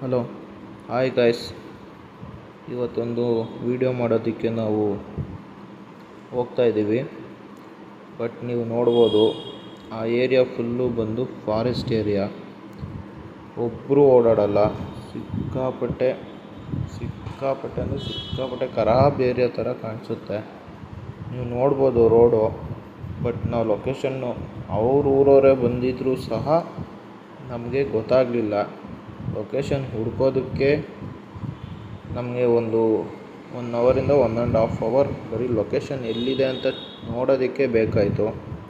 Hello hi guys ಇವತ್ತೊಂದು video ಮಾಡೋದಕ್ಕೆ ನಾವು ಹೋಗ್ತಾ ಇದ್ದೀವಿ ಬಟ್ ನೀವು ನೋಡ್ಬೋದು ಆ ಏರಿಯಾ ಫುಲ್ಲು ಬಂದು ಫಾರೆಸ್ಟ್ ಏರಿಯಾ ಒಬ್ಬರು ಓಡಾಡಲ್ಲ ಸಿಕ್ಕಾಪಟ್ಟೆ ಸಿಕ್ಕಾಪಟ್ಟೆ ಅಂದರೆ ಸಿಕ್ಕಾಪಟ್ಟೆ ಖರಾಬ್ ಏರಿಯಾ ಥರ ಕಾಣಿಸುತ್ತೆ ನೀವು ನೋಡ್ಬೋದು ರೋಡು ಬಟ್ ನಾವು ಲೊಕೇಶನ್ನು ಅವ್ರ ಊರವರೇ ಬಂದಿದ್ದರೂ ಸಹ ನಮಗೆ ಗೊತ್ತಾಗಲಿಲ್ಲ ಲೊಕೇಶನ್ ಹುಡ್ಕೋದಕ್ಕೆ ನಮಗೆ ಒಂದು ಒನ್ ಅವರಿಂದ ಒನ್ ಆ್ಯಂಡ್ ಹಾಫ್ ಅವರ್ ಬರೀ ಲೊಕೇಶನ್ ಎಲ್ಲಿದೆ ಅಂತ ನೋಡೋದಕ್ಕೆ ಬೇಕಾಯಿತು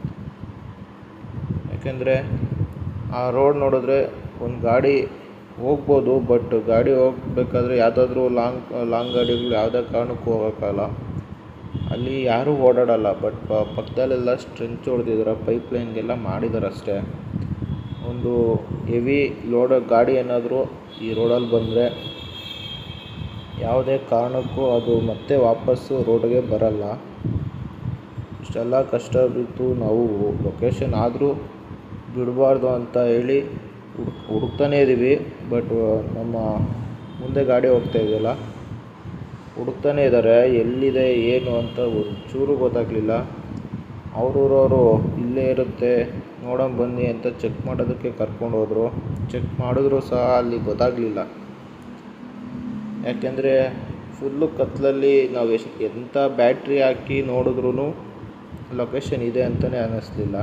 ಯಾಕೆಂದರೆ ಆ ರೋಡ್ ನೋಡಿದ್ರೆ ಒಂದು ಗಾಡಿ ಹೋಗ್ಬೋದು ಬಟ್ ಗಾಡಿ ಹೋಗ್ಬೇಕಾದ್ರೆ ಯಾವುದಾದ್ರೂ ಲಾಂಗ್ ಲಾಂಗ್ ಗಾಡಿಗಳು ಯಾವುದೇ ಕಾರಣಕ್ಕೂ ಹೋಗೋಕ್ಕಾಗಲ್ಲ ಅಲ್ಲಿ ಯಾರೂ ಓಡಾಡಲ್ಲ ಬಟ್ ಪಕ್ಕದಲ್ಲೆಲ್ಲ ಸ್ಟ್ರೆಂಚ್ ಹೊಡೆದಿದ್ದಾರೆ ಪೈಪ್ ಲೈನ್ಗೆಲ್ಲ ಮಾಡಿದ್ದಾರೆ ಅಷ್ಟೇ ಒಂದು ಹೆವಿ ಲೋಡ್ ಗಾಡಿ ಏನಾದರೂ ಈ ರೋಡಲ್ಲಿ ಬಂದರೆ ಯಾವುದೇ ಕಾರಣಕ್ಕೂ ಅದು ಮತ್ತೆ ವಾಪಸ್ಸು ರೋಡ್ಗೆ ಬರಲ್ಲ ಇಷ್ಟೆಲ್ಲ ಕಷ್ಟ ಬಿದ್ದು ನಾವು ಲೊಕೇಶನ್ ಆದರೂ ಬಿಡಬಾರ್ದು ಅಂತ ಹೇಳಿ ಹುಡುಕ್ ಹುಡುಕ್ತಾನೇ ಇದ್ದೀವಿ ಬಟ್ ನಮ್ಮ ಮುಂದೆ ಗಾಡಿ ಹೋಗ್ತಾ ಇದೆಯಲ್ಲ ಹುಡುಕ್ತಾನೇ ಇದ್ದಾರೆ ಎಲ್ಲಿದೆ ಏನು ಅಂತ ಒಂಚೂರು ಗೊತ್ತಾಗಲಿಲ್ಲ ಅವ್ರೂರವರು ಇಲ್ಲೇ ಇರುತ್ತೆ ನೋಡೋಣ ಬನ್ನಿ ಅಂತ ಚೆಕ್ ಮಾಡೋದಕ್ಕೆ ಕರ್ಕೊಂಡು ಹೋದರು ಚೆಕ್ ಮಾಡಿದ್ರು ಸಹ ಅಲ್ಲಿ ಗೊತ್ತಾಗಲಿಲ್ಲ ಯಾಕೆಂದರೆ ಫುಲ್ಲು ಕತ್ತಲಲ್ಲಿ ನಾವು ಎಷ್ಟು ಎಂಥ ಬ್ಯಾಟ್ರಿ ಹಾಕಿ ನೋಡಿದ್ರೂ ಲೊಕೇಶನ್ ಇದೆ ಅಂತಲೇ ಅನ್ನಿಸ್ಲಿಲ್ಲ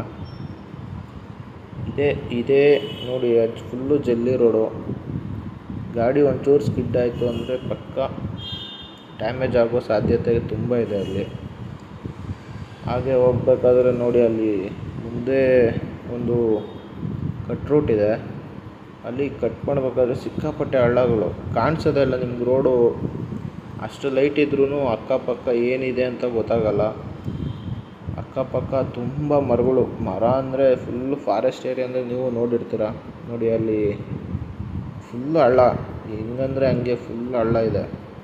ಇದೇ ಇದೇ ನೋಡಿ ಅದು ಫುಲ್ಲು ಜಲ್ಲಿ ರೋಡು ಗಾಡಿ ಒಂಚೂರು ಸ್ಕಿಡ್ ಆಯಿತು ಅಂದರೆ ಪಕ್ಕ ಡ್ಯಾಮೇಜ್ ಆಗೋ ಸಾಧ್ಯತೆ ತುಂಬ ಇದೆ ಅಲ್ಲಿ ಹಾಗೆ ಹೋಗ್ಬೇಕಾದ್ರೆ ನೋಡಿ ಅಲ್ಲಿ ಮುಂದೆ ಒಂದು ಕಟ್ ರೂಟ್ ಇದೆ ಅಲ್ಲಿ ಕಟ್ ಮಾಡಬೇಕಾದ್ರೆ ಸಿಕ್ಕಾಪಟ್ಟೆ ಹಳ್ಳಗಳು ಕಾಣಿಸೋದೇ ಇಲ್ಲ ನಿಮ್ಗೆ ರೋಡು ಅಷ್ಟು ಲೈಟ್ ಇದ್ರೂ ಅಕ್ಕಪಕ್ಕ ಏನಿದೆ ಅಂತ ಗೊತ್ತಾಗಲ್ಲ ಅಕ್ಕಪಕ್ಕ ತುಂಬ ಮರಗಳು ಮರ ಅಂದರೆ ಫುಲ್ಲು ಫಾರೆಸ್ಟ್ ಏರಿಯಾ ಅಂದರೆ ನೀವು ನೋಡಿರ್ತೀರ ನೋಡಿ ಅಲ್ಲಿ ಫುಲ್ಲು ಹಳ್ಳ ಹೆಂಗಂದರೆ ಹಂಗೆ ಫುಲ್ ಹಳ್ಳ ಇದೆ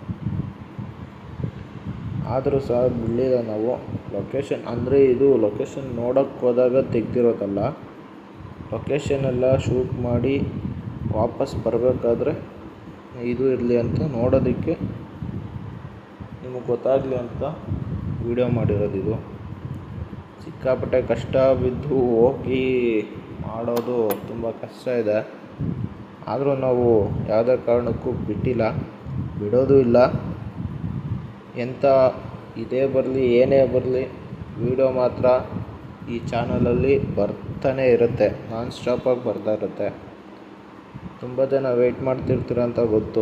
ಆದರೂ ಸಹ ಬಿಡಲಿಲ್ಲ ನಾವು ಲೊಕೇಶನ್ ಅಂದರೆ ಇದು ಲೊಕೇಶನ್ ನೋಡೋಕ್ಕೆ ಹೋದಾಗ ತೆಗ್ದಿರೋದಲ್ಲ ಲೊಕೇಶನ್ ಎಲ್ಲ ಶೂಟ್ ಮಾಡಿ ವಾಪಸ್ ಬರಬೇಕಾದ್ರೆ ಇದು ಇರಲಿ ಅಂತ ನೋಡೋದಕ್ಕೆ ನಿಮಗೆ ಗೊತ್ತಾಗಲಿ ಅಂತ ವಿಡಿಯೋ ಮಾಡಿರೋದು ಇದು ಸಿಕ್ಕಾಪಟ್ಟೆ ಕಷ್ಟ ಬಿದ್ದು ಹೋಗಿ ಮಾಡೋದು ತುಂಬ ಕಷ್ಟ ಇದೆ ಆದರೂ ನಾವು ಯಾವುದೇ ಕಾರಣಕ್ಕೂ ಬಿಟ್ಟಿಲ್ಲ ಬಿಡೋದು ಇಲ್ಲ ಎಂಥ ಇದೇ ಬರಲಿ ಏನೇ ಬರಲಿ ವಿಡಿಯೋ ಮಾತ್ರ ಈ ಚಾನಲಲ್ಲಿ ಬರ್ತಾನೆ ಇರುತ್ತೆ ನಾನ್ ಸ್ಟಾಪಾಗಿ ಬರ್ತಾ ಇರುತ್ತೆ ತುಂಬ ಜನ ವೆಯ್ಟ್ ಮಾಡ್ತಿರ್ತೀರ ಅಂತ ಗೊತ್ತು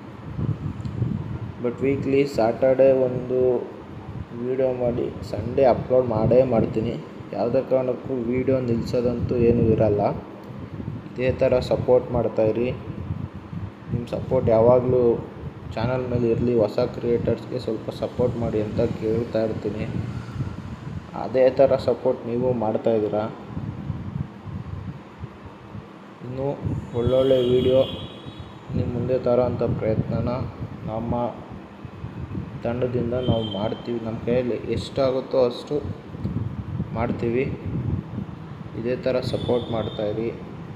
ಬಟ್ ವೀಕ್ಲಿ ಸ್ಯಾಟರ್ಡೇ ಒಂದು ವಿಡಿಯೋ ಮಾಡಿ ಸಂಡೇ ಅಪ್ಲೋಡ್ ಮಾಡೇ ಮಾಡ್ತೀನಿ ಯಾವುದೇ ಕಾರಣಕ್ಕೂ ವಿಡಿಯೋ ನಿಲ್ಲಿಸೋದಂತೂ ಏನೂ ಇರಲ್ಲ ಇದೇ ಥರ ಸಪೋರ್ಟ್ ಮಾಡ್ತಾಯಿರಿ ನಿಮ್ಮ ಸಪೋರ್ಟ್ ಯಾವಾಗಲೂ ಚಾನಲ್ ಮೇಲೆ ಇರಲಿ ಹೊಸ ಕ್ರಿಯೇಟರ್ಸ್ಗೆ ಸ್ವಲ್ಪ ಸಪೋರ್ಟ್ ಮಾಡಿ ಅಂತ ಕೇಳ್ತಾ ಇರ್ತೀನಿ ಅದೇ ಥರ ಸಪೋರ್ಟ್ ನೀವು ಮಾಡ್ತಾಯಿದ್ದೀರಾ ಇನ್ನೂ ಒಳ್ಳೊಳ್ಳೆ ವಿಡಿಯೋ ನಿಮ್ಮ ಮುಂದೆ ತರೋ ಅಂಥ ಪ್ರಯತ್ನನ ನಮ್ಮ ತಂಡದಿಂದ ನಾವು ಮಾಡ್ತೀವಿ ನಮ್ಮ ಕೈಯಲ್ಲಿ ಎಷ್ಟಾಗುತ್ತೋ ಅಷ್ಟು ಮಾಡ್ತೀವಿ ಇದೇ ಥರ ಸಪೋರ್ಟ್ ಮಾಡ್ತಾಯಿರಿ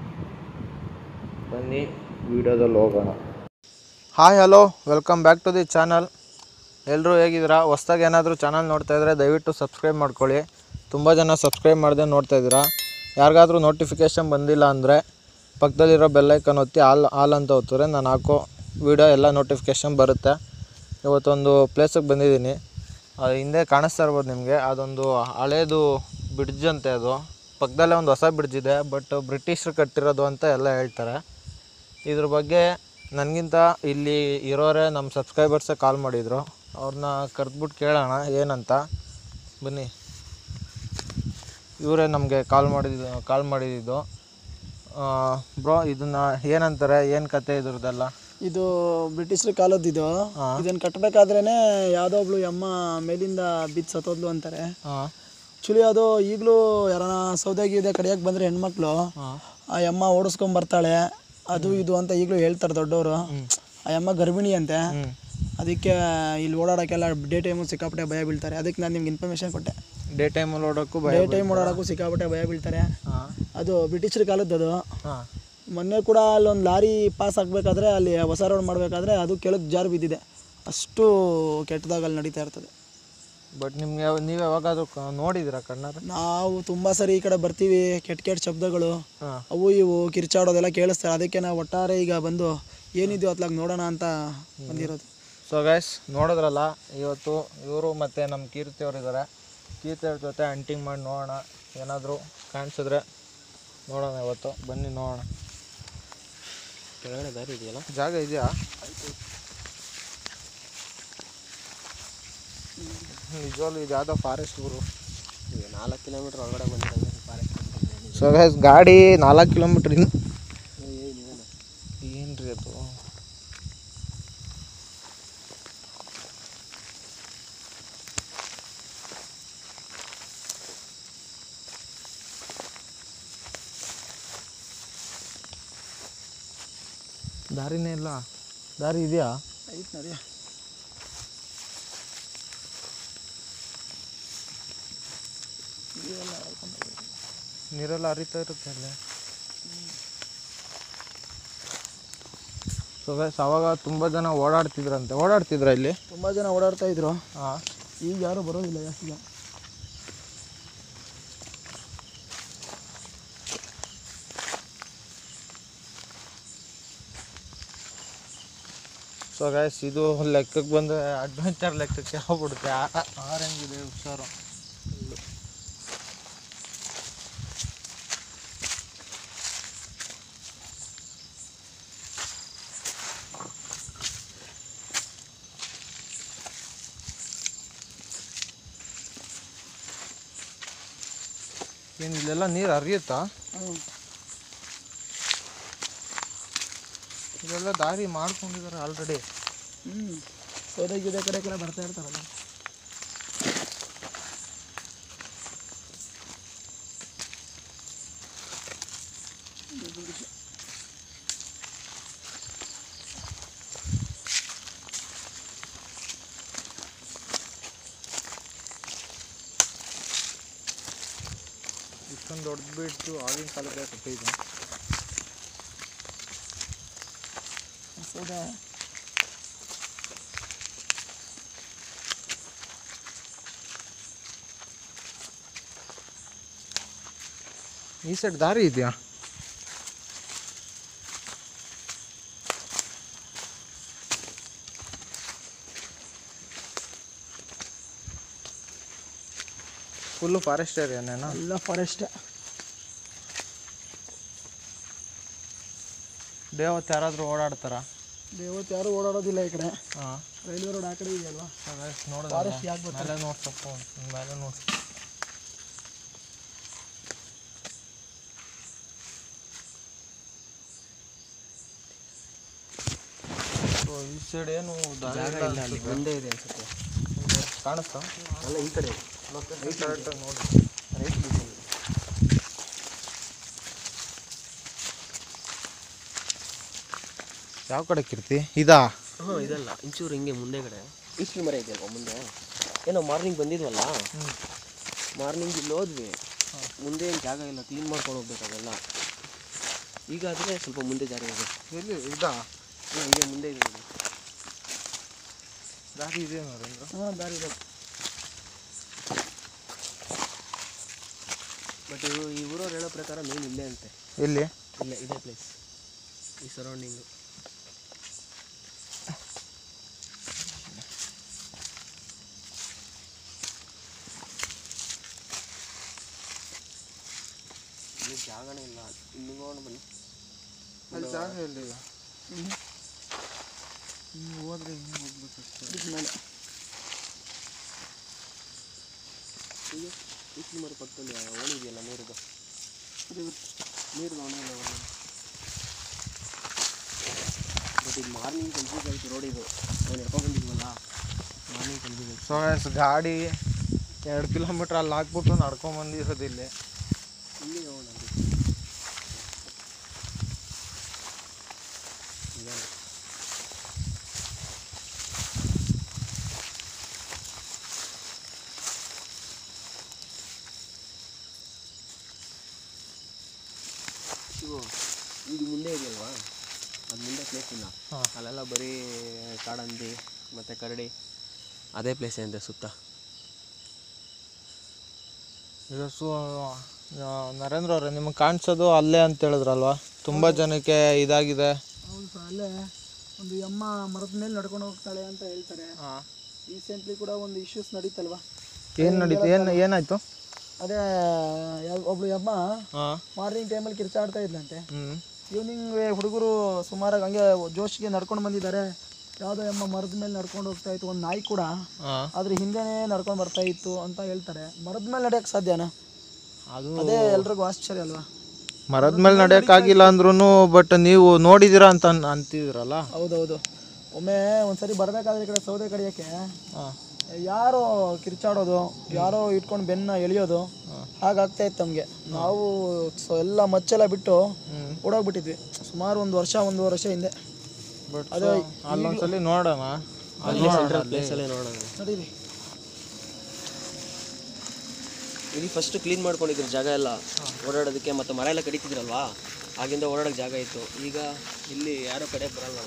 ಬನ್ನಿ ವಿಡಿಯೋದಲ್ಲಿ ಹೋಗೋಣ hi hello welcome back to the channel ಎಲ್ಲರೂ ಹೇಗಿದ್ದೀರಾ ಹೊಸ್ದಾಗಿ ಏನಾದರೂ ಚಾನಲ್ ನೋಡ್ತಾ ಇದ್ದರೆ ದಯವಿಟ್ಟು ಸಬ್ಸ್ಕ್ರೈಬ್ ಮಾಡ್ಕೊಳ್ಳಿ ತುಂಬ ಜನ ಸಬ್ಸ್ಕ್ರೈಬ್ ಮಾಡದೆ ನೋಡ್ತಾ ಇದ್ದೀರಾ ಯಾರಿಗಾದ್ರೂ ನೋಟಿಫಿಕೇಷನ್ ಬಂದಿಲ್ಲ ಅಂದರೆ ಪಕ್ಕದಲ್ಲಿರೋ ಬೆಲ್ಲೈಕನ್ ಒತ್ತಿ ಆಲ್ ಆಲ್ ಅಂತ ಒತ್ತಿದ್ರೆ ನಾನು ಹಾಕೋ ವಿಡಿಯೋ ಎಲ್ಲ ನೋಟಿಫಿಕೇಷನ್ ಬರುತ್ತೆ ಇವತ್ತೊಂದು ಪ್ಲೇಸಿಗೆ ಬಂದಿದ್ದೀನಿ ಅದು ಹಿಂದೆ ಕಾಣಿಸ್ತಾ ಇರ್ಬೋದು ನಿಮಗೆ ಅದೊಂದು ಹಳೇದು ಬ್ರಿಡ್ಜ್ ಅಂತೆ ಅದು ಪಕ್ಕದಲ್ಲೇ ಒಂದು ಹೊಸ ಬ್ರಿಡ್ಜ್ ಇದೆ ಬಟ್ ಬ್ರಿಟಿಷರು ಕಟ್ಟಿರೋದು ಅಂತ ಎಲ್ಲ ಹೇಳ್ತಾರೆ ಇದ್ರ ಬಗ್ಗೆ ನನಗಿಂತ ಇಲ್ಲಿ ಇರೋರೇ ನಮ್ಮ ಸಬ್ಸ್ಕ್ರೈಬರ್ಸೇ ಕಾಲ್ ಮಾಡಿದರು ಅವ್ರನ್ನ ಕರೆದ್ಬಿಟ್ಟು ಕೇಳೋಣ ಏನಂತ ಬನ್ನಿ ಇವರೇ ನಮಗೆ ಕಾಲ್ ಮಾಡಿದ್ದು ಕಾಲ್ ಮಾಡಿದ್ದು ಬ್ರೋ ಇದನ್ನು ಏನಂತಾರೆ ಏನು ಕತೆ ಇದ್ರದ್ದೆಲ್ಲ ಇದು ಬ್ರಿಟಿಷರ ಕಾಲದ್ದು ಇದು ಹಾ. ಇದನ್ನ ಕಟ್ಟಬೇಕಾದ್ರೇನೆ ಯಾವ್ದೋ ಒಬ್ಳು ಅಮ್ಮ ಮೇಲಿಂದ ಬಿದ್ದು ಸತ್ತೋದ್ಲು ಅಂತಾರೆ ಹಾಂ ಆ್ಯಕ್ಚುಲಿ ಅದು ಈಗಲೂ ಯಾರನ ಸೌದೆ ಗೀದೆ ಕಡಿಯಕ್ಕೆ ಬಂದರೆ ಹೆಣ್ಮಕ್ಳು ಹಾಂ ಆ ಅಮ್ಮ ಓಡಿಸ್ಕೊಂಡ್ ಬರ್ತಾಳೆ ಅದು ಇದು ಅಂತ ಈಗಲೂ ಹೇಳ್ತಾರೆ ದೊಡ್ಡವರು ಆ ಅಮ್ಮ ಗರ್ಭಿಣಿ ಅಂತೆ ಹ್ಞೂ ಅದಕ್ಕೆ ಇಲ್ಲಿ ಓಡಾಡೋಕ್ಕೆಲ್ಲ ಡೇ ಟೈಮು ಸಿಕ್ಕಾಪಟ್ಟೆ ಭಯ ಬೀಳ್ತಾರೆ ಅದಕ್ಕೆ ನಾನು ನಿಮ್ಗೆ ಇನ್ಫಾರ್ಮೇಷನ್ ಕೊಟ್ಟೆ ಡೇ ಟೈಮಲ್ಲಿ ಓಡೋಕ್ಕೂ ಭಯ ಡೇ ಟೈಮ್ ಓಡಾಡೋಕ್ಕೂ ಸಿಕ್ಕಾಪಟ್ಟೆ ಭಯ ಬೀಳ್ತಾರೆ ಹಾಂ ಅದು ಬ್ರಿಟಿಷರ ಕಾಲದ್ದು ಅದು ಹಾಂ ಮೊನ್ನೆ ಕೂಡ ಅಲ್ಲೊಂದು ಲಾರಿ ಪಾಸ್ ಆಗಬೇಕಾದ್ರೆ ಅಲ್ಲಿ ಹೊಸ ರೋಡ್ ಮಾಡಬೇಕಾದ್ರೆ ಅದು ಕೆಳಗೆ ಜಾರು ಬಿದ್ದಿದೆ ಅಷ್ಟು ಕೆಟ್ಟದಾಗ ಅಲ್ಲಿ ನಡೀತಾ ಇರ್ತದೆ ಬಟ್ ನಿಮ್ಗೆ ಯಾವ ನೀವು ಯಾವಾಗಾದ್ರೂ ಕ- ನೋಡಿದ್ದೀರಾ ಕಣ್ಣಾರೆ ನಾವು ತುಂಬ ಸರಿ ಈ ಕಡೆ ಬರ್ತೀವಿ ಕೆಟ್ಟ ಕೆಟ್ಟ ಶಬ್ದಗಳು ಹಾಂ ಅವು ಇವು ಕಿರ್ಚಾಡೋದೆಲ್ಲ ಕೇಳಿಸ್ತಾರೆ ಅದಕ್ಕೆ ನಾವು ಒಟ್ಟಾರೆ ಈಗ ಬಂದು ಏನಿದೆಯೋ ಅತ್ಲಾಗ ನೋಡೋಣ ಅಂತ ಬಂದಿರೋದು ಸೊ ಗೈಸ್ ನೋಡಿದ್ರಲ್ಲ ಇವತ್ತು ಇವರು ಮತ್ತು ನಮ್ಮ ಕೀರ್ತಿ ಅವ್ರು ಇದ್ದಾರೆ ಕೀರ್ತಿ ಅವ್ರ ಜೊತೆ ಅಂಟಿಂಗ್ ಮಾಡಿ ನೋಡೋಣ ಏನಾದರೂ ಕಾಣಿಸಿದ್ರೆ ನೋಡೋಣ ಇವತ್ತು ಬನ್ನಿ ನೋಡೋಣ ಕೆಳಗಡೆ ದಾರಿ ಇದೆಯಲ್ಲ ಜಾಗ ಇದೆಯಾ ನಿಜವಾಗ್ಲೂ ಇದು ಯಾವುದೋ ಫಾರೆಸ್ಟ್ ಊರು ಈಗ ನಾಲ್ಕು ಕಿಲೋಮೀಟ್ರ್ ಒಳಗಡೆ ಬಂದಿರೋದು ಫಾರೆಸ್ಟ್ ಸೊ ಗೈಸ್ ಗಾಡಿ ನಾಲ್ಕು ಕಿಲೋಮೀಟ್ರ್ ಇನ್ ಏನು ರೀ ಅದು ದಾರಿನೇ ಇಲ್ಲ ದಾರಿ ಇದೆಯಾ ಐತ್ ನಡಿ ನೀರೆಲ್ಲ ಹರಿತಾ ಇರುತ್ತೆ ಅಲ್ಲೇ ಸೊ ಗೈಸ್ ಅವಾಗ ತುಂಬ ಜನ ಓಡಾಡ್ತಿದ್ರಂತೆ ಓಡಾಡ್ತಿದ್ರ ಇಲ್ಲಿ ತುಂಬ ಜನ ಓಡಾಡ್ತಾ ಇದ್ರು ಹಾಂ ಈಗ ಯಾರೂ ಬರೋದಿಲ್ಲ ಜಾಸ್ತಿ ಜನ ಸೊ ಗೈಸ್ ಇದು ಲೆಕ್ಕಕ್ಕೆ ಬಂದರೆ ಅಡ್ವೆಂಚರ್ ಲೆಕ್ಕಕ್ಕೆ ಹೋಗ್ಬಿಡುತ್ತೆ ಆ- ಆರೆಂಜ್ ಇದೆ ಹುಷಾರು ಏನು ಇಲ್ಲೆಲ್ಲ ನೀರು ಹರಿಯುತ್ತಾ ಹ್ಞೂ ಇದೆಲ್ಲ ದಾರಿ ಮಾಡ್ಕೊಂಡಿದ್ದಾರೆ ಆಲ್ರೆಡಿ ಹ್ಞೂ ಸೌದೆ ಗಿಡ ಕಡೆ ಕಡೆ ಬರ್ತಾ ಇರ್ತಾರಲ್ಲ ಇಷ್ಟೊಂದು ದೊಡ್ಡ ಬಿಟ್ಟು ಆಗಿನ ಕಾಲಕ್ಕೆ ಕಟ್ಟಿದ್ದು ಸೌದೆ ಈ ಸೈಡ್ ದಾರಿ ಇದೆಯಾ ಫುಲ್ಲು ಫಾರೆಸ್ಟ್ ಏರಿಯಾನೇನಾ ಎಲ್ಲ ಫಾರೆಸ್ಟ್ ಡೇ ಹೊತ್ತು ಯಾರಾದರೂ ಓಡಾಡ್ತಾರಾ ದೇವತ್ತು ಯಾರು ಓಡಾಡೋದಿಲ್ಲ ಈ ಕಡೆ ಹಾಂ ರೈಲ್ವೆ ರೋಡ್ ಆ ಕಡೆ ಇದೆಯಲ್ವಾ ನೋಡಿದ್ರೆ ಫಾರೆಸ್ಟ್ ಯಾಕೆ ಬರ್ತಾರೆ ಮೇಲೆ ನೋಡ್ಸಪ್ಪ ಮೇಲೆ ನೋಡ್ಸ ಸೊ ಈ ಸೈಡ್ ಏನು ದಾರಿ ಜಾಗ ಇಲ್ಲ ಇಲ್ಲ ಅಲ್ಲಿ ಅನ್ಸುತ್ತೆ. ಮುಂದೆ ಇದೆ ಅನ್ಸುತ್ತೆ ಕಾಣಿಸ್ತಾ ಅಲ್ಲ ಈ ಕಡೆ ಕರೆಕ್ಟಾಗಿ ನೋಡಿ ರೈಟ್ ದಿಕ್ಕಿನಲ್ಲಿ. ಯಾವ ಕಡೆ ಕಿರ್ತಿ ಇದಾ ಹಾಂ ಇದಲ್ಲ ಇಂಚೂರು ಹಿಂಗೆ ಮುಂದೆ ಕಡೆ ಇಷ್ಟು ಮರ ಇದೆಯಲ್ವ ಮುಂದೆ ಏನೋ ಮಾರ್ನಿಂಗ್ ಬಂದಿದ್ವಲ್ಲ ಮಾರ್ನಿಂಗ್ ಇಲ್ಲಿ ಹೋದ್ವಿ ಮುಂದೆ ಏನು ಜಾಗ ಇಲ್ಲ ಕ್ಲೀನ್ ಮಾಡ್ಕೊಂಡು ಹೋಗ್ಬೇಕು ಅದೆಲ್ಲ ಈಗ ಆದರೆ ಸ್ವಲ್ಪ ಮುಂದೆ ಜಾರಿ ಇದೆ ಎಲ್ಲಿ ಇದಾ ಹ್ಞೂ ಹಿಂಗೆ ಮುಂದೆ ಇದೆ ನೋಡಿ. ದಾರಿ ಇದೆ ನರೇಂದ್ರ ಹಾಂ ದಾರಿ ಇದೆ ಬಟ್ ಇವು ಈ ಊರವ್ರು ಹೇಳೋ ಪ್ರಕಾರ ಮೇನ್ ಇಲ್ಲೇ ಅಂತೆ ಎಲ್ಲಿ ಇಲ್ಲೇ ಇದೇ ಪ್ಲೇಸ್ ಈ ಸರೌಂಡಿಂಗು ಇಲ್ಲಿ ಜಾಗನೇ ಇಲ್ಲ ಇಲ್ಲಿ ನೋಡೋಣ ಬನ್ನಿ ಅಲ್ಲಿ ಜಾಗ ಎಲ್ಲಿ ಹೋದ್ರೆ ಹಿಂಗೆ ಹೋಗ್ಬೇಕು ಇದಕ್ಕೆ ಮೇಲೆ ಈಗ ಇಟ್ಲಿ ಮರ ಪಕ್ಕದಲ್ಲಿ ಓಣಿ ಇದೆಯಲ್ಲ ನೀರುದು ಇದು ನೀರು ಓಣಿ ಇಲ್ಲ ಓಣಿ ಬಟ್ ಇದು ಮಾರ್ನಿಂಗ್ ಕನ್ಫ್ಯೂಸ್ ಆಯಿತು ರೋಡ್ ಇದು ನಾವು ನಡ್ಕೊಂಡು ಬಂದಿದ್ವಲ್ಲ ಮಾರ್ನಿಂಗ್ ಕನ್ಫ್ಯೂಸ್ ಆಯ್ತು ಸೊ ಎಸ್ ಗಾಡಿ ಎರಡು ಕಿಲೋಮೀಟ್ರ್ ಅಲ್ಲಿ ಹಾಕ್ಬಿಟ್ಟು ನಡ್ಕೊಂಬಂದಿರೋದು ಇಲ್ಲಿ ಇಲ್ಲಿಗೆ ಹೋಗೋಣ ಅಲ್ಲಿ ನಿಧಾನ. ಶಿವು ಇದು ಮುಂದೆ ಅಲ್ಲೆಲ್ಲ ಬರೀ ಕಾಡಂದಿ ಮತ್ತು ಕರಡಿ ಅದೇ ಪ್ಲೇಸೇ ಅಂತೆ ಸುತ್ತ ಈಗ ಸು ಆ, ನರೇಂದ್ರ ಅವರೇ ನಿಮಗೆ ಕಾಣಿಸೋದು ಅಲ್ಲೇ ಅಂತ ಹೇಳಿದ್ರಲ್ವಾ ತುಂಬ ಜನಕ್ಕೆ ಇದಾಗಿದೆ ಹೌದು ಸರ್ ಅಲ್ಲೇ ಒಂದು ಎಮ್ಮ ಮರದ ಮೇಲೆ ನಡ್ಕೊಂಡು ಹೋಗ್ತಾಳೆ ಅಂತ ಹೇಳ್ತಾರೆ ರೀಸೆಂಟ್ಲಿ ಕೂಡ ಒಂದು ಇಶ್ಯೂಸ್ ನಡೀತಲ್ವಾ ಏನು ನಡೀತು ಏನು ಏನಾಯಿತು ಅದೇ ಯಾವ- ಒಬ್ಳು ಎಮ್ಮ ಹಾಂ ಮಾರ್ನಿಂಗ್ ಟೈಮಲ್ಲಿ ಕಿರ್ಚಾಡ್ತಾ ಇದ್ಲಂತೆ ಹ್ಞೂ ಈವ್ನಿಂಗ್ ಹುಡುಗರು ಸುಮಾರಾಗಿ ಹಂಗೆ ಜೋಶ್ಗೆ ನಡ್ಕೊಂಡು ಬಂದಿದ್ದಾರೆ ಯಾವುದೋ ಎಮ್ಮ ಮರದ ಮೇಲೆ ನಡ್ಕೊಂಡು ಹೋಗ್ತಾ ಇತ್ತು ಒಂದು ನಾಯಿ ಕೂಡ ಹಾಂ ಅದ್ರ ಹಿಂದೆನೇ ನಡ್ಕೊಂಡು ಬರ್ತಾ ಇತ್ತು ಅಂತ ಹೇಳ್ತಾರೆ ಮರದ ಮೇಲೆ ನಡೆಯಕ್ಕೆ ಸಾಧ್ಯನಾ ಅದು ಅದೇ ಎಲ್ರಿಗೂ ಆಶ್ಚರ್ಯ ಅಲ್ವಾ ಮರದ ಮೇಲೆ ನಡೆಯೋಕ್ಕಾಗಿಲ್ಲ ಅಂದ್ರೂ ಬಟ್ ನೀವು ನೋಡಿದ್ದೀರಾ ಅಂತ ಅನ್- ಅಂತಿದ್ದೀರಲ್ಲ ಹೌದೌದು ಒಮ್ಮೆ ಒಂದ್ಸರಿ ಬರಬೇಕಾದ್ರೆ ಈ ಕಡೆ ಸೌದೆ ಕಡಿಯೋಕ್ಕೆ ಹಾಂ ಯಾರೋ ಕಿರ್ಚಾಡೋದು ಯಾರೋ ಇಟ್ಕೊಂಡು ಬೆನ್ನ ಎಳೆಯೋದು ಹಾಗಾಗ್ತಾ ಇತ್ತು ನಮಗೆ ನಾವು ಸೊ ಎಲ್ಲ ಮಚ್ಚೆಲ್ಲ ಬಿಟ್ಟು ಓಡೋಗ್ಬಿಟ್ಟಿದ್ವಿ ಸುಮಾರು ಒಂದು ವರ್ಷ ಒಂದೂವರೆ ವರ್ಷ ಹಿಂದೆ ಬಟ್ ಅಲ್ಲೊಂದ್ಸಲಿ ನೋಡೋಣ ಅಲ್ಲಿ ಸೆಂಟ್ರಲ್ ಪ್ಲೇಸಲ್ಲೇ ನೋಡೋಣ ನಡೀರಿ ಇಲ್ಲಿ ಫಸ್ಟ್ ಕ್ಲೀನ್ ಮಾಡ್ಕೊಂಡಿದ್ರು ಜಾಗ ಎಲ್ಲ ಓಡಾಡೋದಕ್ಕೆ ಮತ್ತು ಮರ ಎಲ್ಲ ಕಡಿತಿದ್ರಲ್ವಾ ಆಗಿಂದ ಓಡಾಡೋಕ್ಕೆ ಜಾಗ ಇತ್ತು ಈಗ ಇಲ್ಲಿ ಯಾರೋ ಕಡೆ ಬರಲ್ಲಲ್ಲ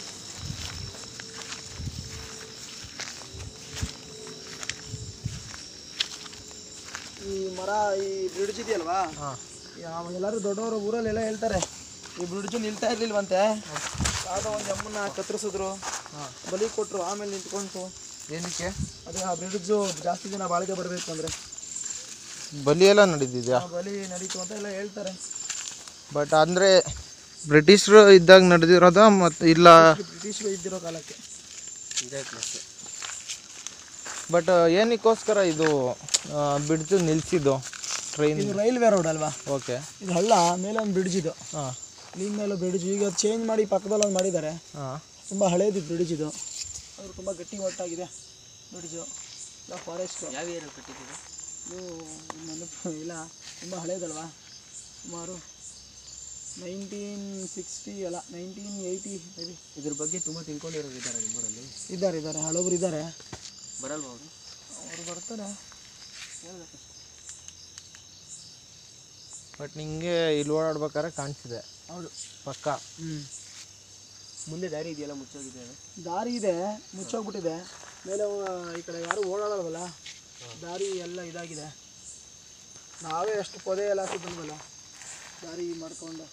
ಈ ಮರ ಈ ಬ್ರಿಡ್ಜ್ ಇದೆಯಲ್ವಾ ಯಾವ- ಎಲ್ಲರೂ ದೊಡ್ಡವರು ಊರಲ್ಲೆಲ್ಲ ಹೇಳ್ತಾರೆ ಈ ಬ್ರಿಡ್ಜ್ ನಿಲ್ತಾ ಇರ್ಲಿಲ್ವಂತೆ ಯಾವುದೋ ಒಂದು ಎಮ್ಮನ್ನ ಕತ್ತರಿಸಿದ್ರು ಬಲಿ ಕೊಟ್ಟರು ಆಮೇಲೆ ನಿಂತ್ಕೊಂತು ಏನಕ್ಕೆ ಅದೇ ಆ ಬ್ರಿಡ್ಜು ಜಾಸ್ತಿ ದಿನ ಬಾಳಿಗೆ ಬರಬೇಕು ಅಂದರೆ ಬಲಿ ಎಲ್ಲ ನಡೀತಿದ್ಯಾ ಆ ಬಲಿ ನಡೀತು ಅಂತ ಎಲ್ಲ ಹೇಳ್ತಾರೆ ಬಟ್ ಅಂದರೆ ಬ್ರಿಟಿಷರು ಇದ್ದಾಗ ನಡೆದಿರೋದ ಮತ್ತು ಇಲ್ಲ ಬ್ರಿಟಿಷ್ರು ಇದ್ದಿರೋ ಕಾಲಕ್ಕೆ ಇದೇ ಪ್ಲೇಸ್ ಬಟ್ ಏನಕ್ಕೋಸ್ಕರ ಇದು ಬಿಡ್ತು ನಿಲ್ಲಿಸಿದ್ದು ಟ್ರೈನ್ ಇದು ರೈಲ್ವೆ ರೋಡ್ ಅಲ್ವಾ ಓಕೆ ಇದು ಹಳ್ಳ ಮೇಲೆ ಒಂದು ಬ್ರಿಡ್ಜ್ ಇದು ಹಾಂ ಇಲ್ಲಿಂದ ಮೇಲೆ ಬ್ರಿಡ್ಜ್ ಈಗ ಚೇಂಜ್ ಮಾಡಿ ಪಕ್ಕದಲ್ಲಿ ಒಂದು ಮಾಡಿದ್ದಾರೆ ಹಾಂ ತುಂಬ ಹಳೇದು ಬ್ರಿಡ್ಜ್ ಇದು ಅದು ತುಂಬ ಗಟ್ಟಿ ಒಟ್ಟಾಗಿದೆ ಬ್ರಿಡ್ಜು ಇಲ್ಲ ಫಾರೆಸ್ಟ್ ಯಾವ ಏರಿಯಾ ಕಟ್ಟಿದ್ದೀವಿ ಇದು ನೆನಪು ಇಲ್ಲ ತುಂಬ ಹಳೇದಲ್ವಾ ಸುಮಾರು ನೈನ್ಟೀನ್ ಸಿಕ್ಸ್ಟಿ ಅಲ್ಲ ನೈನ್ಟೀನ್ ಏಯ್ಟಿ ಮೇಬಿ ಇದ್ರ ಬಗ್ಗೆ ತುಂಬ ತಿಳ್ಕೊಂಡಿರೋರು ಇದ್ದಾರೆ ನಿಮ್ಮೂರಲ್ಲಿ ಇದ್ದಾರೆ ಇದ್ದಾರೆ ಹಳಬ್ರು ಇದ್ದಾರೆ ಬರಲ್ವಾ ಅವರು ಅವರು ಬರ್ತಾರೆ ಬಟ್ ನಿಂಗೆ ಇಲ್ಲಿ ಓಡಾಡ್ಬೇಕಾದ್ರೆ ಕಾಣಿಸಿದೆ ಹೌದು ಪಕ್ಕ ಹ್ಞೂ ಮುಂದೆ ದಾರಿ ಇದೆಯಲ್ಲ ಮುಚ್ಚೋಗಿದೆ ದಾರಿ ಇದೆ ಮುಚ್ಚೋಗ್ಬಿಟ್ಟಿದೆ ಮೇಲೆ ಅವ- ಈ ಕಡೆ ಯಾರು ಓಡಾಡಲ್ವಲ್ಲ ದಾರಿ ಎಲ್ಲ ಇದಾಗಿದೆ ನಾವೇ ಅಷ್ಟು ಪೊದೆ ಎಲ್ಲ ಹಾಕಿದ್ವಲ್ಲ ದಾರಿ ಮಾಡ್ಕೊಂಡು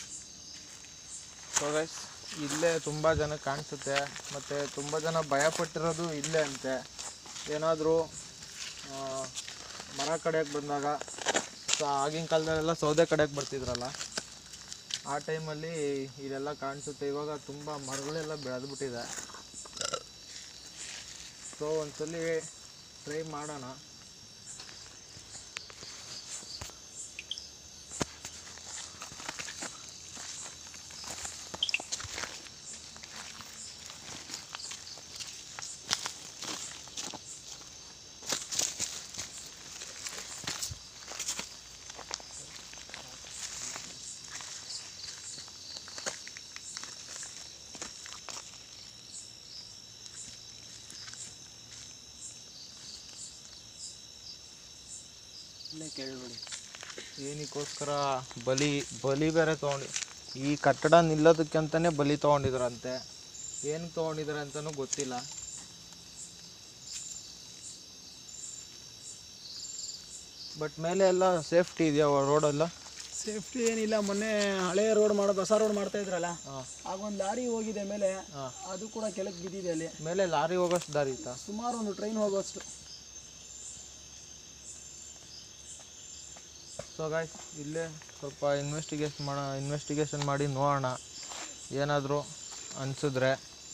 ಸೊ ಗೈಸ್ ಇಲ್ಲೇ ತುಂಬ ಜನ ಕಾಣಿಸುತ್ತೆ ಮತ್ತು ತುಂಬ ಜನ ಭಯಪಟ್ಟಿರೋದು ಇಲ್ಲೇ ಅಂತೆ ಏನಾದರೂ ಮರ ಕಡೆಗೆ ಬಂದಾಗ ಸೊ ಆಗಿನ ಕಾಲದಲ್ಲೆಲ್ಲ ಸೌದೆ ಕಡೆಗೆ ಬರ್ತಿದ್ರಲ್ಲ ಆ ಟೈಮಲ್ಲಿ ಇದೆಲ್ಲ ಕಾಣಿಸುತ್ತೆ ಇವಾಗ ತುಂಬ ಮರಗಳೆಲ್ಲ ಬೆಳೆದ್ಬಿಟ್ಟಿದೆ ಸೊ ಒಂದ್ಸಲಿ ಟ್ರೈ ಮಾಡೋಣ ಇಲ್ಲೇ ಕೇಳ್ಬಿಡಿ ಏನಕ್ಕೋಸ್ಕರ ಬಲಿ ಬಲಿ ಬೇರೆ ತೊಗೊಂಡು ಈ ಕಟ್ಟಡ ನಿಲ್ಲೋದಕ್ಕೆ ಅಂತಾನೆ ಬಲಿ ತೊಗೊಂಡಿದ್ರಂತೆ ಏನಕ್ಕೆ ತೊಗೊಂಡಿದ್ದಾರೆ ಅಂತಲೂ ಗೊತ್ತಿಲ್ಲ ಬಟ್ ಮೇಲೆ ಎಲ್ಲ ಸೇಫ್ಟಿ ಇದೆಯಾ ರೋಡೆಲ್ಲ ಸೇಫ್ಟಿ ಏನಿಲ್ಲ ಮೊನ್ನೆ ಹಳೆ ರೋಡ್ ಮಾಡೋ ಹೊಸ ರೋಡ್ ಮಾಡ್ತಾ ಇದ್ರಲ್ಲ ಹಾಂ ಆಗ ಒಂದು ಲಾರಿ ಹೋಗಿದೆ ಮೇಲೆ ಹಾಂ ಅದು ಕೂಡ ಕೆಳಗೆ ಬಿದ್ದಿದೆ ಅಲ್ಲಿ ಮೇಲೆ ಲಾರಿ ಹೋಗೋಷ್ಟು ದಾರಿ ಇತ್ತಾ ಸುಮಾರು ಒಂದು ಟ್ರೈನ್ ಹೋಗೋಷ್ಟು ಸೊ ಗಾಯ್ಸ್ ಇಲ್ಲೇ ಸ್ವಲ್ಪ ಇನ್ವೆಸ್ಟಿಗೇಷನ್ ಮಾಡೋ ಇನ್ವೆಸ್ಟಿಗೇಷನ್ ಮಾಡಿ ನೋಡೋಣ ಏನಾದರೂ ಅನಿಸಿದ್ರೆ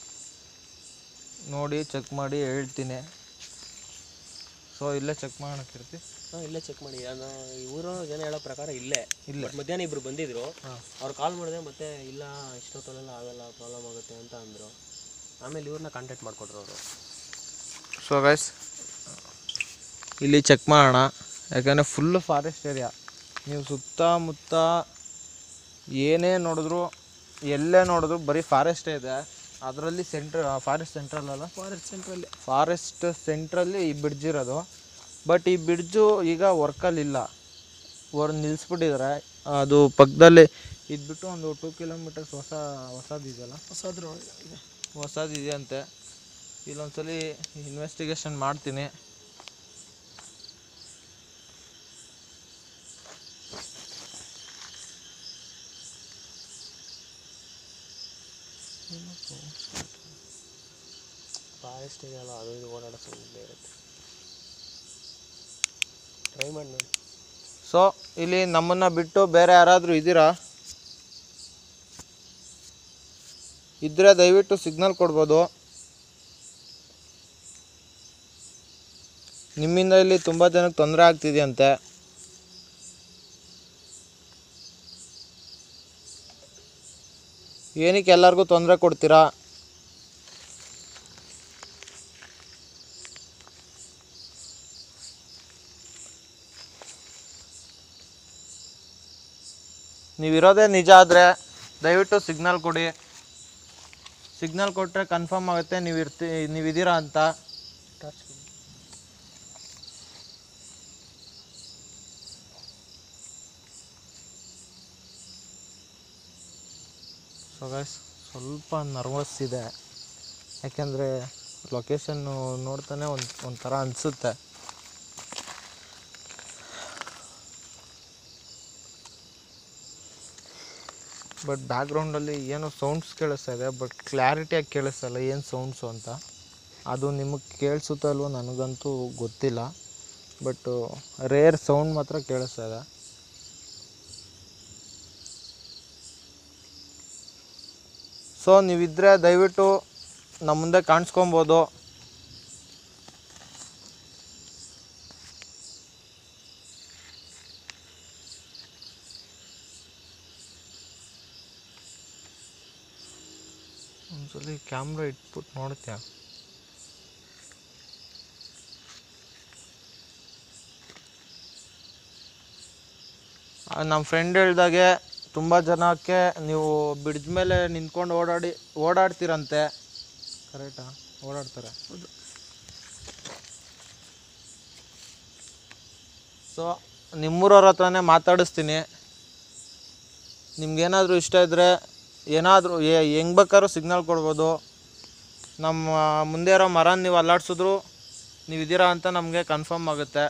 ನೋಡಿ ಚೆಕ್ ಮಾಡಿ ಹೇಳ್ತೀನಿ ಸೊ ಇಲ್ಲೇ ಚೆಕ್ ಮಾಡೋಣ ಕೀರ್ತಿ ಹಾಂ ಇಲ್ಲೇ ಚೆಕ್ ಮಾಡಿ ನಾನು ಈ ಊರ ಜನ ಹೇಳೋ ಪ್ರಕಾರ ಇಲ್ಲೇ ಇಲ್ಲೇ. But ಮಧ್ಯಾಹ್ನ ಇಬ್ರು ಬಂದಿದ್ರು ಹಾಂ. ಅವ್ರು ಕಾಲ್ ಮಾಡಿದೆ ಮತ್ತೆ ಇಲ್ಲ ಇಷ್ಟೊತ್ತಲ್ಲೆಲ್ಲ ಆಗಲ್ಲ ಪ್ರಾಬ್ಲಮ್ ಆಗುತ್ತೆ ಅಂತ ಅಂದರು ಆಮೇಲೆ ಇವ್ರನ್ನ ಕಾಂಟ್ಯಾಕ್ಟ್ ಮಾಡಿಕೊಟ್ರು ಅವರು ಸೊ ಗೈಸ್ ಇಲ್ಲಿ ಚೆಕ್ ಮಾಡೋಣ ಯಾಕಂದರೆ ಫುಲ್ಲು ಫಾರೆಸ್ಟ್ ಏರಿಯಾ ನೀವು ಸುತ್ತಮುತ್ತ ಏನೇ ನೋಡಿದ್ರು ಎಲ್ಲೇ ನೋಡಿದ್ರು ಬರೀ ಫಾರೆಸ್ಟೇ ಇದೆ ಅದರಲ್ಲಿ ಸೆಂಟ್ರ್ ಫಾರೆಸ್ಟ್ ಸೆಂಟ್ರಲ್ ಅಲ್ಲ ಫಾರೆಸ್ಟ್ ಸೆಂಟ್ರಲ್ಲಿ ಫಾರೆಸ್ಟ್ ಸೆಂಟ್ರಲ್ಲಿ ಈ ಬ್ರಿಡ್ಜ್ ಇರೋದು ಬಟ್ ಈ ಬ್ರಿಡ್ಜು ಈಗ ವರ್ಕಲ್ಲಿಲ್ಲ ವರ್ ನಿಲ್ಲಿಸ್ಬಿಟ್ಟಿದ್ದಾರೆ ಅದು ಪಕ್ಕದಲ್ಲಿ ಇದು ಬಿಟ್ಟು ಒಂದು ಟೂ ಕಿಲೋಮೀಟರ್ಸ್ ಹೊಸ ಹೊಸದಿದೆಯಲ್ಲ ಹೊಸದ್ರು ಇದೆ ಹೊಸದು ಇದೆಯಂತೆ ಇಲ್ಲೊಂದ್ಸಲಿ ಇನ್ವೆಸ್ಟಿಗೇಷನ್ ಮಾಡ್ತೀನಿ ಫಾರೆಸ್ಟ್ ಇದೆಯಲ್ಲ ಅದು ಇದು ಓಡಾಡೋ ಸುಮ್ಮನೆ ಇರುತ್ತೆ ಟ್ರೈ ಮಾಡಿ ನೋಡಿ ಸೊ ಇಲ್ಲಿ ನಮ್ಮನ್ನು ಬಿಟ್ಟು ಬೇರೆ ಯಾರಾದರೂ ಇದ್ದೀರಾ ಇದ್ದರೆ ದಯವಿಟ್ಟು ಸಿಗ್ನಲ್ ಕೊಡ್ಬೋದು ನಿಮ್ಮಿಂದ ಇಲ್ಲಿ ತುಂಬ ಜನಕ್ಕೆ ತೊಂದರೆ ಆಗ್ತಿದೆಯಂತೆ ಏನಕ್ಕೆ ಎಲ್ಲರಿಗೂ ತೊಂದರೆ ಕೊಡ್ತೀರಾ ನೀವಿರೋದೇ ನಿಜ ಆದರೆ ದಯವಿಟ್ಟು ಸಿಗ್ನಲ್ ಕೊಡಿ ಸಿಗ್ನಲ್ ಕೊಟ್ಟರೆ ಕನ್ಫರ್ಮ್ ಆಗುತ್ತೆ ನೀವು ಇರ್ತಿ ನೀವಿದ್ದೀರಾ ಅಂತ ಸೊ ಗೈಸ್ ಸ್ವಲ್ಪ ನರ್ವಸ್ ಇದೆ ಯಾಕೆಂದರೆ ಲೊಕೇಶನ್ನು ನೋಡ್ತಾನೆ ಒಂದು ಒಂಥರ ಅನಿಸುತ್ತೆ ಬಟ್ ಬ್ಯಾಕ್ಗ್ರೌಂಡಲ್ಲಿ ಏನೋ ಸೌಂಡ್ಸ್ ಕೇಳಿಸ್ತಾ ಇದೆ ಬಟ್ ಕ್ಲಾರಿಟಿಯಾಗಿ ಕೇಳಿಸ್ತಾ ಇಲ್ಲ ಏನು ಸೌಂಡ್ಸು ಅಂತ ಅದು ನಿಮಗೆ ಕೇಳಿಸುತ್ತೋ ಅಲ್ವೋ ನನಗಂತೂ ಗೊತ್ತಿಲ್ಲ ಬಟ್ ರೇರ್ ಸೌಂಡ್ ಮಾತ್ರ ಕೇಳಿಸ್ತಾ ಇದೆ ಸೊ ನೀವಿದ್ದರೆ ದಯವಿಟ್ಟು ನಮ್ಮ ಮುಂದೆ ಕಾಣಿಸ್ಕೊಬೋದು ಒಂದ್ಸಲಿ ಕ್ಯಾಮ್ರಾ ಇಟ್ಬಿಟ್ಟು ನೋಡ್ತೀಯ ನಮ್ಮ ಫ್ರೆಂಡ್ ಹೇಳ್ದಾಗೆ ತುಂಬ ಜನಕ್ಕೆ ನೀವು ಬ್ರಿಡ್ಜ್ ಮೇಲೆ ನಿಂತ್ಕೊಂಡು ಓಡಾಡಿ ಓಡಾಡ್ತೀರಂತೆ ಕರೆಕ್ಟಾ ಓಡಾಡ್ತಾರೆ ಸೊ ನಿಮ್ಮೂರವ್ರ ಹತ್ರನೇ ಮಾತಾಡಿಸ್ತೀನಿ ನಿಮ್ಗೇನಾದರೂ ಇಷ್ಟ ಇದ್ದರೆ ಏನಾದರೂ ಹೆಂಗೆ ಬೇಕಾದ್ರೂ ಸಿಗ್ನಲ್ ಕೊಡ್ಬೋದು ನಮ್ಮ ಮುಂದೆ ಇರೋ ಮರನ ನೀವು ಅಲ್ಲಾಡ್ಸಿದ್ರು ನೀವು ಇದ್ದೀರಾ ಅಂತ ನಮಗೆ ಕನ್ಫರ್ಮ್ ಆಗುತ್ತೆ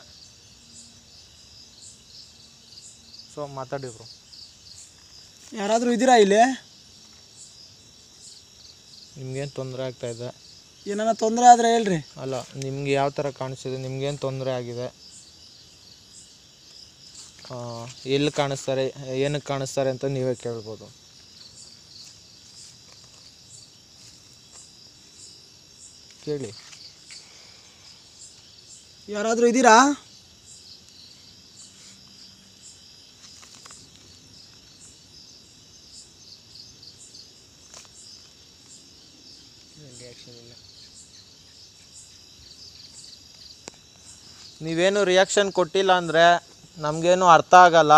ಸೊ ಮಾತಾಡಿದ್ರು ಯಾರಾದರೂ ಇದ್ದೀರಾ ಇಲ್ಲಿ ನಿಮ್ಗೇನು ತೊಂದರೆ ಆಗ್ತಾ ಇದೆ ಏನಾರ ತೊಂದರೆ ಆದರೆ ಹೇಳ್ರಿ ಅಲ್ಲ ನಿಮ್ಗೆ ಯಾವ ಥರ ಕಾಣಿಸ್ತಿದೆ ನಿಮ್ಗೇನು ತೊಂದರೆ ಆಗಿದೆ ಆ, ಎಲ್ಲಿ ಕಾಣಿಸ್ತಾರೆ ಏನಕ್ಕೆ ಕಾಣಿಸ್ತಾರೆ ಅಂತ ನೀವೇ ಕೇಳ್ಬೋದು ಕೇಳಿ ಯಾರಾದರೂ ಇದ್ದೀರಾ ನೀವೇನು ರಿಯಾಕ್ಷನ್ ಕೊಟ್ಟಿಲ್ಲ ಅಂದರೆ ನಮಗೇನು ಅರ್ಥ ಆಗಲ್ಲ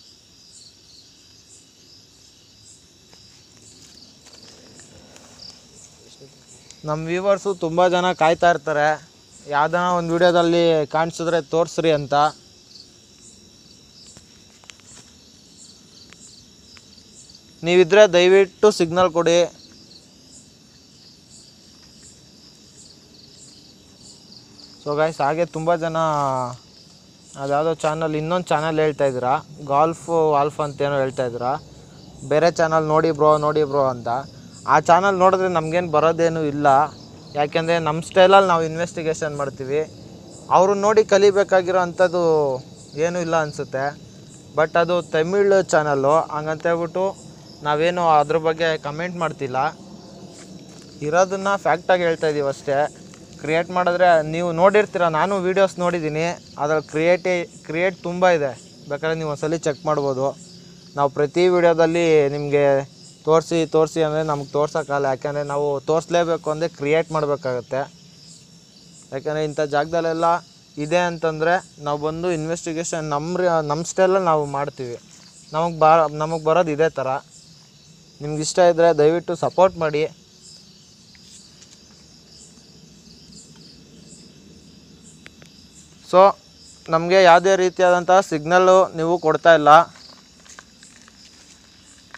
ನಮ್ಮ ವ್ಯೂವರ್ಸು ತುಂಬ ಜನ ಕಾಯ್ತಾ ಇರ್ತಾರೆ ಯಾವ್ದಾನ ಒಂದು ವಿಡಿಯೋದಲ್ಲಿ ಕಾಣಿಸಿದ್ರೆ ತೋರಿಸ್ರಿ ಅಂತ ನೀವಿದ್ರೆ ದಯವಿಟ್ಟು ಸಿಗ್ನಲ್ ಕೊಡಿ ಸೊ ಗೈಸ್ ಹಾಗೆ ತುಂಬ ಜನ ಅದ್ಯಾವುದೋ ಚಾನಲ್ ಇನ್ನೊಂದು ಚಾನಲ್ ಹೇಳ್ತಾ ಇದ್ದೀರಾ ಗಾಲ್ಫ್ ವಾಲ್ಫ್ ಅಂತ ಏನೋ ಹೇಳ್ತಾ ಇದ್ದೀರಾ ಬೇರೆ ಚಾನಲ್ ನೋಡಿ ಬ್ರೋ ನೋಡಿ ಬ್ರೋ ಅಂತ ಆ ಚಾನಲ್ ನೋಡಿದ್ರೆ ನಮಗೇನು ಬರೋದೇನು ಇಲ್ಲ ಯಾಕೆಂದರೆ ನಮ್ಮ ಸ್ಟೈಲಲ್ಲಿ ನಾವು ಇನ್ವೆಸ್ಟಿಗೇಷನ್ ಮಾಡ್ತೀವಿ ಅವರು ನೋಡಿ ಕಲಿಬೇಕಾಗಿರೋ ಅಂಥದ್ದು ಏನೂ ಇಲ್ಲ ಅನಿಸುತ್ತೆ ಬಟ್ ಅದು ತಮಿಳ್ ಚಾನಲ್ಲು ಹಂಗಂತ ಹೇಳ್ಬಿಟ್ಟು ನಾವೇನು ಅದ್ರ ಬಗ್ಗೆ ಕಮೆಂಟ್ ಮಾಡ್ತಿಲ್ಲ ಇರೋದನ್ನ ಫ್ಯಾಕ್ಟಾಗಿ ಹೇಳ್ತಾ ಇದೀವಿ ಅಷ್ಟೇ ಕ್ರಿಯೇಟ್ ಮಾಡಿದ್ರೆ ನೀವು ನೋಡಿರ್ತೀರ ನಾನು ವೀಡಿಯೋಸ್ ನೋಡಿದ್ದೀನಿ ಅದ್ರಲ್ಲಿ ಕ್ರಿಯೇಟಿ ಕ್ರಿಯೇಟ್ ತುಂಬ ಇದೆ ಬೇಕಾದ್ರೆ ನೀವು ಒಂದ್ಸಲಿ ಚೆಕ್ ಮಾಡ್ಬೋದು ನಾವು ಪ್ರತಿ ವಿಡಿಯೋದಲ್ಲಿ ನಿಮಗೆ ತೋರಿಸಿ ತೋರಿಸಿ ಅಂದರೆ ನಮ್ಗೆ ತೋರ್ಸೋಕ್ಕಲ್ಲ ಯಾಕೆಂದರೆ ನಾವು ತೋರಿಸ್ಲೇಬೇಕು ಅಂದರೆ ಕ್ರಿಯೇಟ್ ಮಾಡಬೇಕಾಗತ್ತೆ ಯಾಕಂದರೆ ಇಂಥ ಜಾಗದಲ್ಲೆಲ್ಲ ಇದೆ ಅಂತಂದರೆ ನಾವು ಬಂದು ಇನ್ವೆಸ್ಟಿಗೇಷನ್ ನಮ್ಮ ನಮ್ಮ ಸ್ಟೈಲಲ್ಲಿ ನಾವು ಮಾಡ್ತೀವಿ ನಮಗೆ ಬಾ ನಮಗೆ ಬರೋದು ಇದೇ ಥರ ನಿಮ್ಗೆ ಇಷ್ಟ ಇದ್ದರೆ ದಯವಿಟ್ಟು ಸಪೋರ್ಟ್ ಮಾಡಿ ಸೊ ನಮಗೆ ಯಾವುದೇ ರೀತಿಯಾದಂಥ ಸಿಗ್ನಲ್ಲು ನೀವು ಕೊಡ್ತಾ ಇಲ್ಲ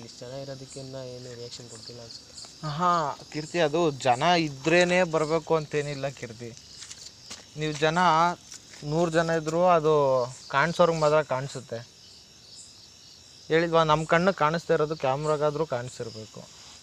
ಇಷ್ಟು ಜನ ಇರೋದಕ್ಕೆ ಏನು ರಿಯಾಕ್ಷನ್ ಕೊಡ್ತಿಲ್ಲ ಅನ್ಸುತ್ತೆ ಹಾಂ ಕೀರ್ತಿ ಅದು ಜನ ಇದ್ರೇ ಬರಬೇಕು ಅಂತೇನಿಲ್ಲ ಕೀರ್ತಿ ನೀವು ಜನ ನೂರು ಜನ ಇದ್ದರೂ ಅದು ಕಾಣಿಸೋರ್ಗೆ ಮಾತ್ರ ಕಾಣಿಸುತ್ತೆ ಹೇಳಿದ್ವಾ ನಮ್ಮ ಕಣ್ಣು ಕಾಣಿಸ್ತಾ ಇರೋದು ಕ್ಯಾಮ್ರಾಗಾದರೂ ಕಾಣಿಸಿರ್ಬೇಕು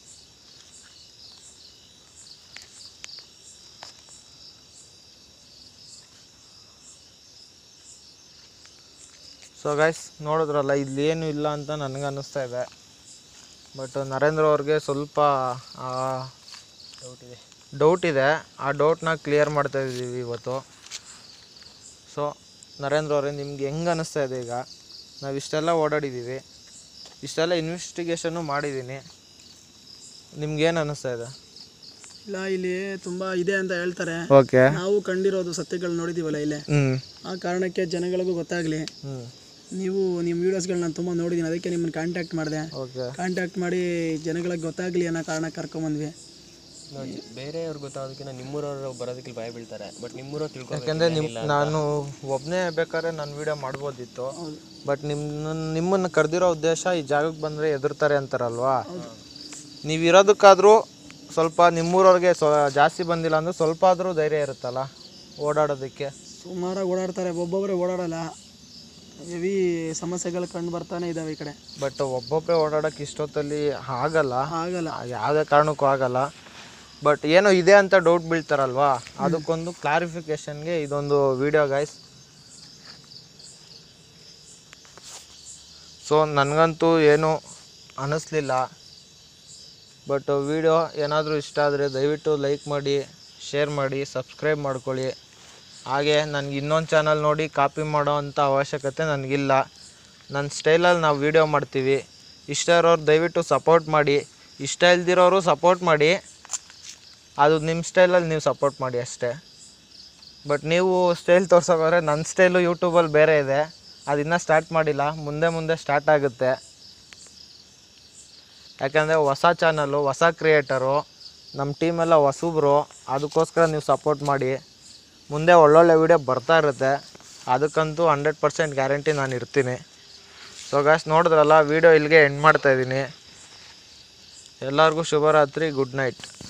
ಸೊ ಗೈಸ್ ನೋಡಿದ್ರಲ್ಲ ಇಲ್ಲೇನು ಇಲ್ಲ ಅಂತ ನನಗೆ ಅನ್ನಿಸ್ತಾ ಇದೆ ಬಟ್ ನರೇಂದ್ರ ಅವ್ರಿಗೆ ಸ್ವಲ್ಪ ಡೌಟ್ ಇದೆ ಡೌಟ್ ಇದೆ ಆ ಡೌಟ್ನ ಕ್ಲಿಯರ್ ಮಾಡ್ತಾ ಇದ್ದೀವಿ ಇವತ್ತು ಸೊ ನರೇಂದ್ರ ಅವರೇ ನಿಮ್ಗೆ ಹೆಂಗೆ ಅನ್ನಿಸ್ತಾ ಇದೆ ಈಗ ನಾವು ಇಷ್ಟೆಲ್ಲ ಓಡಾಡಿದ್ದೀವಿ ಇಷ್ಟೆಲ್ಲ ಇನ್ವೆಸ್ಟಿಗೇಷನ್ನು ಮಾಡಿದ್ದೀನಿ ನಿಮ್ಗೇನು ಅನ್ನಿಸ್ತಾ ಇದೆ ಇಲ್ಲ ಇಲ್ಲಿ ತುಂಬಾ ಇದೆ ಅಂತ ಹೇಳ್ತಾರೆ ಓಕೆ ನಾವು ಕಂಡಿರೋದು ಸತ್ಯಗಳು ನೋಡಿದೀವಲ್ಲ ಇಲ್ಲೇ ಹ್ಞೂ ಆ ಕಾರಣಕ್ಕೆ ಜನಗಳಿಗೂ ಗೊತ್ತಾಗ್ಲಿ ಹ್ಞೂ ನೀವು ನಿಮ್ಮ ವೀಡಿಯೋಸ್ಗಳನ್ನ ನಾನು ತುಂಬ ನೋಡಿದ್ದೀನಿ ಅದಕ್ಕೆ ನಿಮ್ಮನ್ನು ಕಾಂಟ್ಯಾಕ್ಟ್ ಮಾಡಿದೆ ಓಕೆ ಕಾಂಟ್ಯಾಕ್ಟ್ ಮಾಡಿ ಜನಗಳಿಗೆ ಗೊತ್ತಾಗ್ಲಿ ಅನ್ನೋ ಕಾರಣಕ್ಕೆ ಕರ್ಕೊಂಬಂದ್ವಿ ನೋಡಿ ಬೇರೆಯವ್ರಿಗೆ ಗೊತ್ತಾಗೋದಕ್ಕಿಂತ ನಿಮ್ಮೂರವ್ರು ಬರೋದಕ್ಕೆ ಭಯ ಬೀಳ್ತಾರೆ ಬಟ್ ನಿಮ್ಮೂರವ್ರು ತಿಳ್ಕೊಬೇಕು ಯಾಕೆಂದರೆ ನಿಮ್ಮ ನಾನು ಒಬ್ಬನೇ ಬೇಕಾದ್ರೆ ನಾನು ವೀಡಿಯೋ ಮಾಡ್ಬೋದಿತ್ತು ಬಟ್ ನಿಮ್ಮ ನಿಮ್ಮನ್ನು ಕರೆದಿರೋ ಉದ್ದೇಶ ಈ ಜಾಗಕ್ಕೆ ಬಂದರೆ ಎದುರ್ತಾರೆ ಅಂತಾರಲ್ವಾ ನೀವು ಇರೋದಕ್ಕಾದರೂ ಸ್ವಲ್ಪ ನಿಮ್ಮೂರವ್ರಿಗೆ ಸ್ವ ಜಾಸ್ತಿ ಬಂದಿಲ್ಲ ಅಂದ್ರೆ ಸ್ವಲ್ಪ ಆದರೂ ಧೈರ್ಯ ಇರುತ್ತಲ್ಲ ಓಡಾಡೋದಕ್ಕೆ ಸುಮಾರಾಗಿ ಓಡಾಡ್ತಾರೆ ಒಬ್ಬೊಬ್ಬರೇ ಓಡಾಡಲ್ಲ ಹೆವಿ ಸಮಸ್ಯೆಗಳು ಕಂಡು ಬರ್ತಾನೆ ಇದಾವೆ ಈ ಕಡೆ ಬಟ್ ಒಬ್ಬೊಬ್ಬರೇ ಓಡಾಡೋಕೆ ಇಷ್ಟೊತ್ತಲ್ಲಿ ಆಗಲ್ಲ ಆಗಲ್ಲ ಯಾವುದೇ ಕಾರಣಕ್ಕೂ ಆಗಲ್ಲ ಬಟ್ ಏನೋ ಇದೆ ಅಂತ ಡೌಟ್ ಬೀಳ್ತಾರಲ್ವಾ ಅದಕ್ಕೊಂದು ಕ್ಲಾರಿಫಿಕೇಷನ್ಗೆ ಇದೊಂದು ವಿಡಿಯೋ ಗೈಸ್ ಸೊ ನನಗಂತೂ ಏನು ಅನ್ನಿಸ್ಲಿಲ್ಲ ಬಟ್ ವಿಡಿಯೋ ಏನಾದರೂ ಇಷ್ಟ ಆದರೆ ದಯವಿಟ್ಟು ಲೈಕ್ ಮಾಡಿ ಶೇರ್ ಮಾಡಿ ಸಬ್ಸ್ಕ್ರೈಬ್ ಮಾಡ್ಕೊಳ್ಳಿ ಹಾಗೆ ನನಗೆ ಇನ್ನೊಂದು ಚಾನಲ್ ನೋಡಿ ಕಾಪಿ ಮಾಡೋ ಅಂಥ ಅವಶ್ಯಕತೆ ನನಗಿಲ್ಲ ನನ್ನ ಸ್ಟೈಲಲ್ಲಿ ನಾವು ವೀಡಿಯೋ ಮಾಡ್ತೀವಿ ಇಷ್ಟ ಇರೋರು ದಯವಿಟ್ಟು ಸಪೋರ್ಟ್ ಮಾಡಿ ಇಷ್ಟ ಇಲ್ದಿರೋರು ಸಪೋರ್ಟ್ ಮಾಡಿ ಅದು ನಿಮ್ಮ ಸ್ಟೈಲಲ್ಲಿ ನೀವು ಸಪೋರ್ಟ್ ಮಾಡಿ ಅಷ್ಟೇ ಬಟ್ ನೀವು ಸ್ಟೈಲ್ ತೋರ್ಸೋಕೋದ್ರೆ ನನ್ನ ಸ್ಟೈಲು ಯೂಟ್ಯೂಬಲ್ಲಿ ಬೇರೆ ಇದೆ ಅದು ಇನ್ನೂ ಸ್ಟಾರ್ಟ್ ಮಾಡಿಲ್ಲ ಮುಂದೆ ಮುಂದೆ ಸ್ಟಾರ್ಟ್ ಆಗುತ್ತೆ ಯಾಕಂದರೆ ಹೊಸ ಚಾನಲು ಹೊಸ ಕ್ರಿಯೇಟರು ನಮ್ಮ ಟೀಮೆಲ್ಲ ಹೊಸಬ್ರು ಅದಕ್ಕೋಸ್ಕರ ನೀವು ಸಪೋರ್ಟ್ ಮಾಡಿ ಮುಂದೆ ಒಳ್ಳೊಳ್ಳೆ ವೀಡಿಯೋ ಬರ್ತಾ ಇರುತ್ತೆ ಅದಕ್ಕಂತೂ ಹಂಡ್ರೆಡ್ ಪರ್ಸೆಂಟ್ ಗ್ಯಾರಂಟಿ ನಾನು ಇರ್ತೀನಿ ಸೊ ಗಾಸ್ ನೋಡಿದ್ರಲ್ಲ ವೀಡಿಯೋ ಇಲ್ಲಿಗೆ ಎಂಡ್ ಮಾಡ್ತಾಯಿದ್ದೀನಿ ಎಲ್ಲರಿಗೂ ಶುಭರಾತ್ರಿ ಗುಡ್ ನೈಟ್